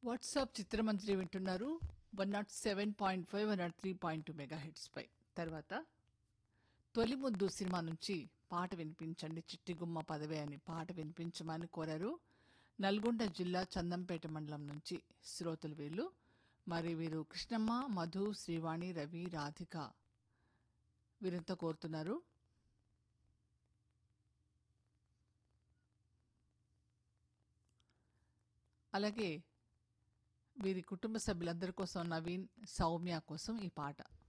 WhatsApp చిత్రమంత్రి వింటున్నారు one naught seven point five one naught three point two mega heads పై తర్వాత తొలి ముద్దు సినిమా నుంచి పాట వినిపించండి చిట్టిగుమ్మ పదవే అని పాట వినిపించమని కోరారు నల్గొండ జిల్లా చందంపేట మండలం నుంచి శ్రోతలు వీళ్ళు మరి వీరు కృష్ణమ్మ మధు శ్రీవాణి రవి రాధిక వీరంతా కోరుతున్నారు అలాగే వీరి కుటుంబ సభ్యులందరి కోసం నవీన్ సౌమ్య కోసం ఈ పాట